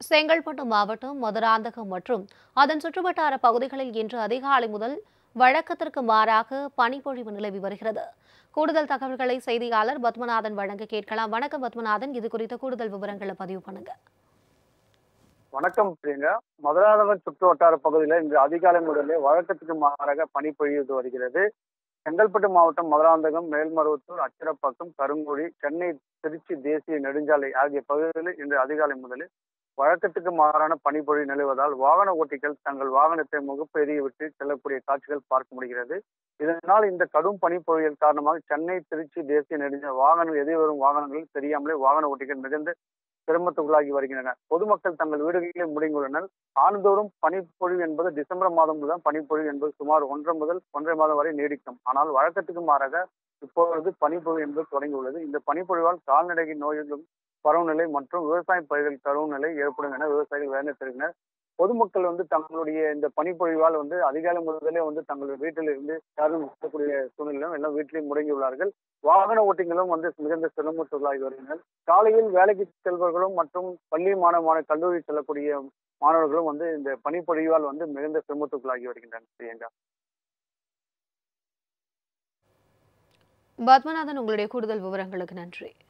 செங்கல்பட்டு மாவட்டம் மதுராந்தகம் மற்றும் அதன் சுற்றுவட்டார பகுதிகளில் இன்று அதிகாலை முதல் வழக்கத்திற்கு மாறாக பனிப்பொழிவு நிலவி வருகிறது கூடுதல் தகவல்களை செய்தியாளர் பத்மநாதன் வழங்க கேட்கலாம் வணக்கம் பத்மநாதன் இது குறித்த கூடுதல் விவரங்களை பதிவு பண்ணுங்க வணக்கம் பிரியங்கா மதுராந்தகம் சுற்று வட்டார பகுதியில் இன்று அதிகாலை முதலே வழக்கத்துக்கு மாறாக பனி பொழிந்து வருகிறது செங்கல்பட்டு மாவட்டம் மதுராந்தகம் மேல்மருவத்தூர் அச்சிரப்பாக்கம் கருங்குழி சென்னை திருச்சி தேசிய நெடுஞ்சாலை ஆகிய பகுதிகளில் இன்று அதிகாலை முதலில் வழக்கத்துக்கு மாறான பனிப்பொழிவு நிலவுவதால் வாகன ஓட்டிகள் தங்கள் வாகனத்தை முகப்பெரிய விட்டு செல்லக்கூடிய காட்சிகள் பார்க்க முடிகிறது இதனால் இந்த கடும் பனிப்பொழியல் காரணமாக சென்னை திருச்சி தேசிய நெடுஞ்சாலை வாகனம் எதிர்வரும் வாகனங்கள் தெரியாமலே வாகன ஓட்டிகள் மிகுந்த சிரமத்துக்குள்ளாகி வருகின்றனர் பொதுமக்கள் தங்கள் வீடுகளிலே முடங்கியுள்ளனர் ஆண்டுதோறும் பனிப்பொழிவு என்பது டிசம்பர் மாதம் முதல் பனிப்பொழிவு என்பது சுமார் ஒன்றரை முதல் ஒன்றரை மாதம் வரை நீடிக்கும் ஆனால் வழக்கத்துக்கு மாறாக இப்பொழுது பனிப்பொழிவு என்பது தொடங்கியுள்ளது இந்த பனிப்பொழிவால் கால்நடை நோய்களும் பருவநிலை மற்றும் விவசாய பயிர்கள் பருவநிலை ஏற்படும் என விவசாயிகள் வேதனை தெரிவினர் பொதுமக்கள் வந்து தங்களுடைய இந்த பனிப்பொழிவால் வந்து அதிகாலை முதலே வந்து தங்களுடைய வீட்டில் இருந்து யாரும் இருக்கக்கூடிய சூழ்நிலையிலும் எல்லாம் வீட்டிலேயே முடங்கியுள்ளார்கள் வாகன ஓட்டிகளும் வந்து மிகுந்த சிரமத்துள்ளாகி வருகின்றனர் காலையில் வேலைக்கு செல்பவர்களும் மற்றும் பள்ளி மாணவ கல்லூரி செல்லக்கூடிய மாணவர்களும் வந்து இந்த பனிப்பொழிவால் வந்து மிகுந்த சிரமத்துக்குள்ளாகி வருகின்றனர் பிரியங்கா பத்மநாதன் உங்களுடைய கூடுதல் விவரங்களுக்கு நன்றி